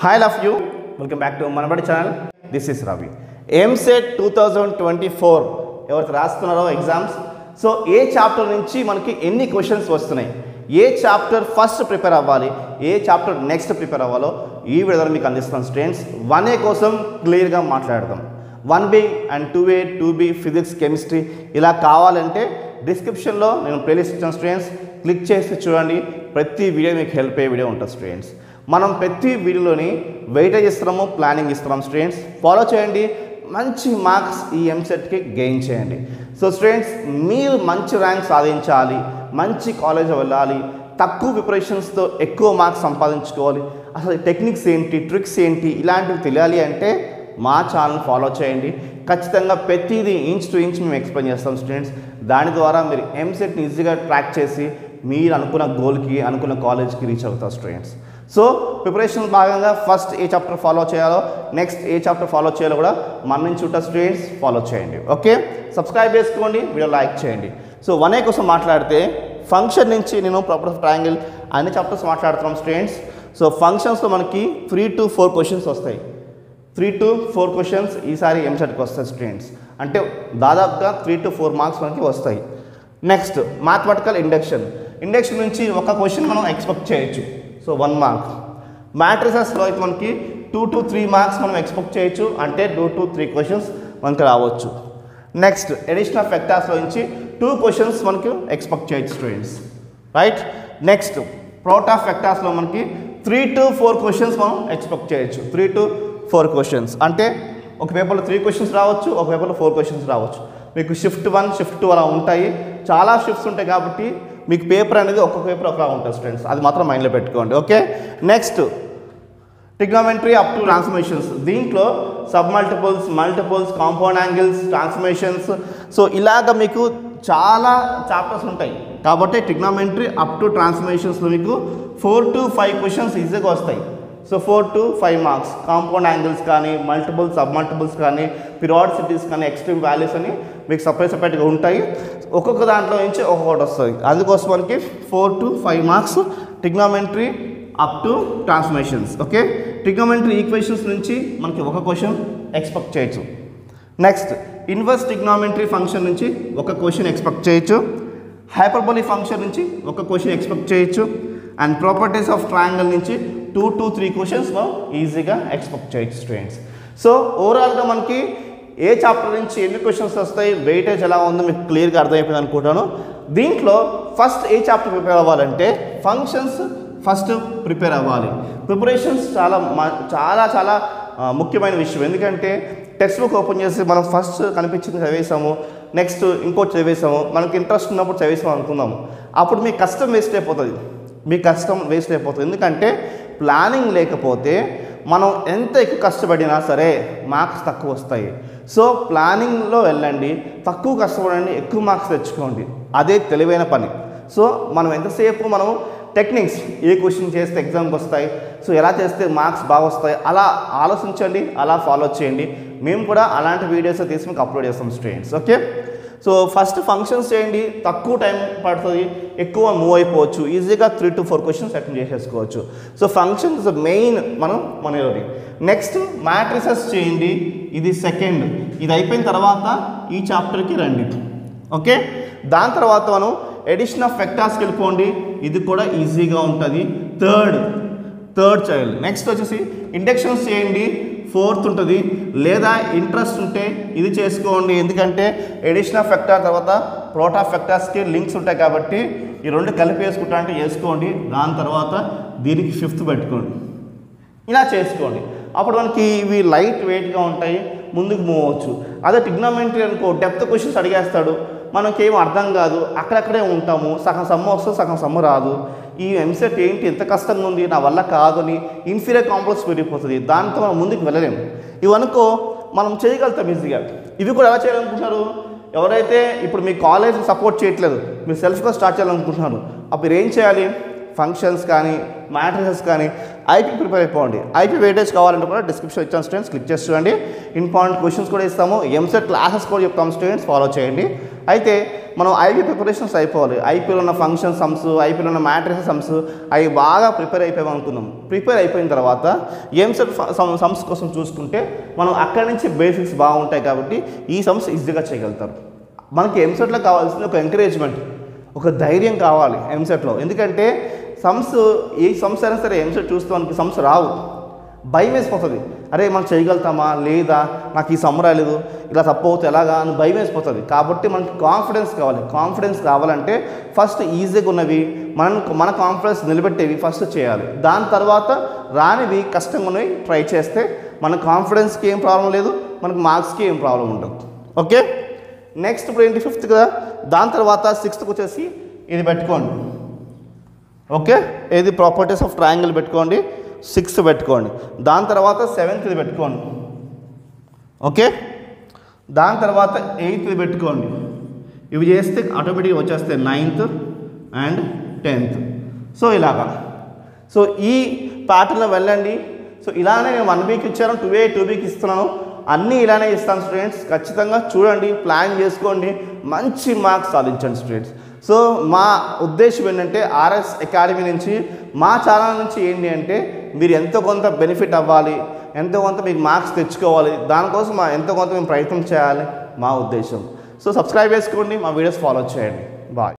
hi love you welcome back to Manabadi channel this is Ravi EAMCET two thousand twenty four ఎవరైతే రాస్తున్నారో exams so ఏ chapter నుంచి మనకి ఎన్ని క్వశ్చన్స్ వస్తున్నాయి ఏ చాప్టర్ ఫస్ట్ ప్రిపేర్ అవ్వాలి ఏ చాప్టర్ నెక్స్ట్ ప్రిపేర్ అవ్వాలో ఈ వీడియోలో మీకు అందిస్తున్నాను స్టూడెంట్స్ వన్ ఏ కోసం క్లియర్గా మాట్లాడదాం one B and two A two B physics chemistry ఇలా కావాలంటే డిస్క్రిప్షన్లో నేను ప్లేలిస్ట్ ఇచ్చాను స్టూడెంట్స్ క్లిక్ చేసి చూడండి ప్రతి వీడియో మీకు హెల్ప్ అయ్యే వీడియో ఉంటుంది స్టూడెంట్స్ మనం ప్రతి వీడియోలోని వెయిటేజ్ ఇస్తున్నాము ప్లానింగ్ ఇస్తున్నాం స్టూడెంట్స్ ఫాలో చేయండి మంచి మార్క్స్ ఈ ఎంసెట్కి గెయిన్ చేయండి సో స్టూడెంట్స్ మీరు మంచి ర్యాంక్ సాధించాలి మంచి కాలేజ్ వెళ్ళాలి తక్కువ ప్రిపరేషన్స్తో ఎక్కువ మార్క్స్ సంపాదించుకోవాలి అసలు టెక్నిక్స్ ఏంటి ట్రిక్స్ ఏంటి ఇలాంటివి తెలియాలి అంటే మా ఛానల్ ఫాలో చేయండి ఖచ్చితంగా ప్రతిదీ ఇంచ్ టు ఇంచ్ మేము ఎక్స్ప్లెయిన్ చేస్తాం స్టూడెంట్స్ దాని ద్వారా మీరు ఎంసెట్ని ఈజీగా ట్రాక్ చేసి మీరు అనుకున్న గోల్కి అనుకున్న కాలేజ్కి రీచ్ అవుతారు స్టూడెంట్స్ సో ప్రిపరేషన్ భాగంగా ఫస్ట్ ఏ చాప్టర్ ఫాలో చేయాలో నెక్స్ట్ ఏ చాప్టర్ ఫాలో చేయాలో కూడా మన నుంచి ఉంటా స్టూడెంట్స్ ఫాలో చేయండి ఓకే సబ్స్క్రైబ్ చేసుకోండి వీడియో లైక్ చేయండి సో వన్ ఏ కోసం మాట్లాడితే ఫంక్షన్ నుంచి నేను ప్రాపర్ ఆఫ్ ట్రయాంగిల్ అన్ని చాప్టర్స్ మాట్లాడుతున్నాం స్టూడెంట్స్ సో ఫంక్షన్స్లో మనకి త్రీ టు ఫోర్ క్వశ్చన్స్ వస్తాయి త్రీ టు ఫోర్ క్వశ్చన్స్ ఈసారి ఎంసెట్కి వస్తాయి స్టూడెంట్స్ అంటే దాదాపుగా త్రీ టు ఫోర్ మార్క్స్ మనకి వస్తాయి నెక్స్ట్ మ్యాథమెటికల్ ఇండక్షన్ ఇండక్షన్ నుంచి ఒక క్వశ్చన్ మనం ఎక్స్పెక్ట్ చేయొచ్చు సో వన్ మార్క్ మ్యాట్రిసెస్లో అయితే మనకి టూ టు త్రీ మార్క్స్ మనం ఎక్స్పెక్ట్ చేయొచ్చు అంటే టూ టు త్రీ క్వశ్చన్స్ మనకి రావచ్చు నెక్స్ట్ ఎడిషన్ ఆఫ్ వెక్టార్స్లో నుంచి టూ క్వశ్చన్స్ మనకి ఎక్స్పెక్ట్ చేయొచ్చు students right next product of వెక్టార్స్లో మనకి త్రీ టు ఫోర్ క్వశ్చన్స్ మనం ఎక్స్పెక్ట్ చేయొచ్చు త్రీ టు ఫోర్ క్వశ్చన్స్ అంటే ఒక పేపర్లో త్రీ క్వశ్చన్స్ రావచ్చు ఒక పేపర్లో ఫోర్ క్వశ్చన్స్ రావచ్చు మీకు షిఫ్ట్ వన్ షిఫ్ట్ టూ అలా ఉంటాయి చాలా షిఫ్ట్స్ ఉంటాయి కాబట్టి మీకు పేపర్ అనేది ఒక్కొక్క పేపర్ ఒకలా ఉంటుంది స్టూడెంట్స్ అది మాత్రం మైండ్లో పెట్టుకోండి okay next trigonometry up to transformations దీంట్లో sub multiples multiples compound angles transformations so ఇలాగ మీకు చాలా చాప్టర్స్ ఉంటాయి కాబట్టి ట్రిగ్నోమెంట్రీ అప్ టు ట్రాన్స్ఫర్మేషన్స్లో మీకు ఫోర్ టు ఫైవ్ క్వశ్చన్స్ ఈజీగా వస్తాయి so four to five marks compound angles కానీ మల్టిపుల్ సబ్ మల్టిపుల్స్ కానీ పిరాడిసిటీస్ కానీ ఎక్స్ట్రీమ్ వాల్యూస్ అని మీకు సపరేట్ సపరేట్గా ఉంటాయి ఒక్కొక్క దాంట్లో నుంచి ఒక్కొక్కటి వస్తుంది అందుకోసం మనకి four to five marks trigonometry up to transformations okay trigonometry equations నుంచి మనకి ఒక క్వశ్చన్ ఎక్స్పెక్ట్ చేయొచ్చు నెక్స్ట్ ఇన్వర్స్ ట్రిగ్నోమెంట్రీ ఫంక్షన్ నుంచి ఒక క్వశ్చన్ ఎక్స్పెక్ట్ చేయొచ్చు హైపర్బోలిక్ ఫంక్షన్ నుంచి ఒక క్వశ్చన్ ఎక్స్పెక్ట్ చేయొచ్చు అండ్ ప్రాపర్టీస్ ఆఫ్ ట్రయాంగిల్ నుంచి టూ టు త్రీ క్వశ్చన్స్ మనం ఈజీగా ఎక్స్పెక్ట్ చేయొచ్చు స్టూడెంట్స్ సో ఓవరాల్గా మనకి ఏ చాప్టర్ నుంచి ఎన్ని క్వశ్చన్స్ వస్తాయి వెయిటేజ్ ఎలా ఉందో మీకు క్లియర్గా అర్థమైపోయింది అనుకుంటాను దీంట్లో ఫస్ట్ ఏ చాప్టర్ ప్రిపేర్ అవ్వాలంటే ఫంక్షన్స్ ఫస్ట్ ప్రిపేర్ అవ్వాలి ప్రిపరేషన్స్ చాలా మ- చాలా చాలా ఆ, ముఖ్యమైన విషయం ఎందుకంటే టెక్స్ట్ బుక్ ఓపెన్ చేసి మనం ఫస్ట్ కనిపించింది చదివేసాము నెక్స్ట్ ఇంకోటి చదివేసాము మనకి ఇంట్రెస్ట్ ఉన్నప్పుడు చదివేసాము అనుకుందాము అప్పుడు మీ కష్టం వేస్ట్ అయిపోతుంది మీ కష్టం వేస్ట్ అయిపోతుంది ఎందుకంటే ప్లానింగ్ లేకపోతే మనం ఎంత ఎక్కువ కష్టపడినా సరే మార్క్స్ తక్కువ వస్తాయి సో ప్లానింగ్లో వెళ్ళండి తక్కువ కష్టపడండి ఎక్కువ మార్క్స్ తెచ్చుకోండి అదే తెలివైన పని సో మనం ఎంతసేపు మనం టెక్నిక్స్ ఏ క్వశ్చన్ చేస్తే ఎగ్జామ్కి వస్తాయి సో ఎలా చేస్తే మార్క్స్ బాగా వస్తాయి అలా ఆలోచించండి అలా ఫాలో చేయండి మేము కూడా అలాంటి వీడియోస్ తీసి మీకు అప్లోడ్ చేస్తాం students okay so first functions చేయండి తక్కువ టైం పడుతుంది ఎక్కువ మూవ్ అయిపోవచ్చు ఈజీగా three to four questions attend చేసేసుకోవచ్చు సో ఫంక్షన్స్ మెయిన్ మనం మనలోని నెక్స్ట్ మ్యాట్రిసెస్ చేయండి ఇది సెకండ్ ఇది అయిపోయిన తర్వాత ఈ చాప్టర్కి రండి ఓకే దాని తర్వాత మనం ఎడిషన్ ఆఫ్ వెక్టార్స్కి వెళ్ళిపోండి ఇది కూడా ఈజీగా ఉంటుంది థర్డ్ థర్డ్ చైల్డ్ నెక్స్ట్ వచ్చేసి ఇండక్షన్స్ చేయండి ఫోర్త్ ఉంటుంది లేదా ఇంట్రెస్ట్ ఉంటే ఇది చేసుకోండి ఎందుకంటే ఎడిషన్ ఆఫ్ వెక్టార్ తర్వాత ప్రోట్ ఆఫ్ వెక్టార్స్కి లింక్స్ ఉంటాయి కాబట్టి ఈ రెండు కలిపి వేసుకుంటా అంటే వేసుకోండి దాని తర్వాత దీనికి ఫిఫ్త్ పెట్టుకోండి ఇలా చేసుకోండి అప్పుడు మనకి ఇవి లైట్ వెయిట్గా ఉంటాయి ముందుకు మూవ్ అవ్వచ్చు అదే టిగ్నామెంటరీ అనుకో డెప్త్ క్వశ్చన్స్ అడిగేస్తాడు మనకేం అర్థం కాదు అక్కడక్కడే ఉంటాము సగం సమ్మ వస్తుంది సగం సమ్మ రాదు ఈ ఎంసెట్ ఏంటి ఎంత కష్టంగా ఉంది నా వల్ల కాదు అని ఇన్ఫీరియర్ కాంప్లెక్స్ పెరిగిపోతుంది దాంతో మనం ముందుకు వెళ్ళలేము ఇవనుకో మనం చేయగలుగుతాం ఈజీగా ఇవి కూడా ఎలా చేయాలనుకుంటున్నారు ఎవరైతే ఇప్పుడు మీ కాలేజ్ సపోర్ట్ చేయట్లేదు మీరు సెల్ఫ్గా స్టార్ట్ చేయాలనుకుంటున్నారు అప్పుడు ఏం చేయాలి ఫంక్షన్స్ కానీ మ్యాట్రిసెస్ కానీ ఐపీ ప్రిపేర్ అయిపోండి ఐపీ వెయిటేజ్ కావాలంటే కూడా డిస్క్రిప్షన్ ఇచ్చాను స్టూడెంట్స్ క్లిక్ చేసి చూడండి ఇంపార్టెంట్ క్వశ్చన్స్ కూడా ఇస్తాము ఎంసెట్ క్లాసెస్ కూడా చెప్తాము స్టూడెంట్స్ ఫాలో చేయండి అయితే మనం ఐపీ ప్రిపరేషన్స్ అయిపోవాలి ఐపీలో ఉన్న ఫంక్షన్ సమ్స్ ఐపీలో ఉన్న మ్యాట్రిక్స్ సమ్స్ అవి బాగా ప్రిపేర్ అయిపోయాం అనుకుందాం ప్రిపేర్ అయిపోయిన తర్వాత ఎంసెట్ సమ్స్ కోసం చూసుకుంటే మనం అక్కడి నుంచి బేసిక్స్ బాగుంటాయి కాబట్టి ఈ సమ్స్ ఈజీగా చేయగలుగుతారు మనకి ఎంసెట్లో కావాల్సింది ఒక ఎంకరేజ్మెంట్ ఒక ధైర్యం కావాలి ఎంసెట్లో ఎందుకంటే సమ్స్ ఏ సమ్స్ అయినా సరే ఎంసెట్ చూస్తే మనకి సమ్స్ రావు భయం వేసిపోతుంది అరే మనం చేయగలుగుతామా లేదా నాకు ఈ సమ్ రాలేదు ఇలా తప్పు అవుతుంది ఎలాగా అని భయం వేసిపోతుంది కాబట్టి మనకి కాన్ఫిడెన్స్ కావాలి కాన్ఫిడెన్స్ కావాలంటే ఫస్ట్ ఈజీగా ఉన్నవి మనం మన కాన్ఫిడెన్స్ నిలబెట్టేవి ఫస్ట్ చేయాలి దాని తర్వాత రానివి కష్టంగా ఉన్నవి ట్రై చేస్తే మన కాన్ఫిడెన్స్కి ఏం ప్రాబ్లం లేదు మనకు మార్క్స్కి ఏం ప్రాబ్లం ఉండదు ఓకే నెక్స్ట్ ఇప్పుడు ఏంటి ఫిఫ్త్ కదా దాని తర్వాత సిక్స్త్కి వచ్చేసి ఇది పెట్టుకోండి ఓకే ఏది ప్రాపర్టీస్ ఆఫ్ ట్రయాంగిల్ పెట్టుకోండి సిక్స్త్ పెట్టుకోండి దాని తర్వాత సెవెంత్ ఇది పెట్టుకోండి ఓకే దాని తర్వాత ఎయిత్ ఇది పెట్టుకోండి ఇవి చేస్తే ఆటోమేటిక్గా వచ్చేస్తాయి నైన్త్ అండ్ టెన్త్ సో ఇలాగా సో ఈ ప్యాటర్న్లో వెళ్ళండి సో ఇలానే నేను వన్ వీక్ ఇచ్చాను టూ ఏ టూ వీక్ ఇస్తున్నాను అన్నీ ఇలానే ఇస్తాను స్టూడెంట్స్ ఖచ్చితంగా చూడండి ప్లాన్ చేసుకోండి మంచి మార్క్స్ సాధించండి స్టూడెంట్స్ సో మా ఉద్దేశం ఏంటంటే ఆర్ఎస్ అకాడమీ నుంచి మా ఛానల్ నుంచి ఏంటి అంటే మీరు ఎంతో కొంత బెనిఫిట్ అవ్వాలి ఎంతో కొంత మీకు మార్క్స్ తెచ్చుకోవాలి దానికోసం మా ఎంతో కొంత మేము ప్రయత్నం చేయాలి మా ఉద్దేశం సో సబ్స్క్రైబ్ చేసుకోండి మా వీడియోస్ ఫాలో చేయండి బాయ్